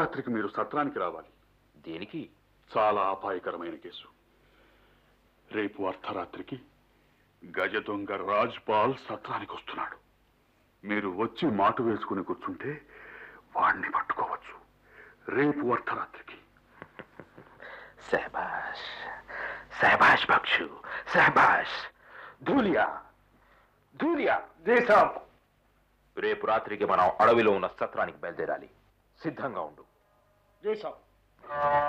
అర్ధరాత్రికి మీరు సత్రానికి రావాలి దేనికి చాలా అపాయకరమైన కేసు రేపు అర్ధరాత్రికి గజ దొంగ రాజ్పాల్ సత్రానికి వస్తున్నాడు మీరు వచ్చి మాటు వేసుకుని కూర్చుంటే వాడిని పట్టుకోవచ్చు రేపు అర్ధరాత్రికి సహబాష్ సహబాష్ బక్షు సహబాష్ ధూలియా ధూలియా దేశం రేపు రాత్రికి మనం అడవిలో ఉన్న సత్రానికి బయలుదేరాలి సిద్ధంగా ఉండు జై సాబ్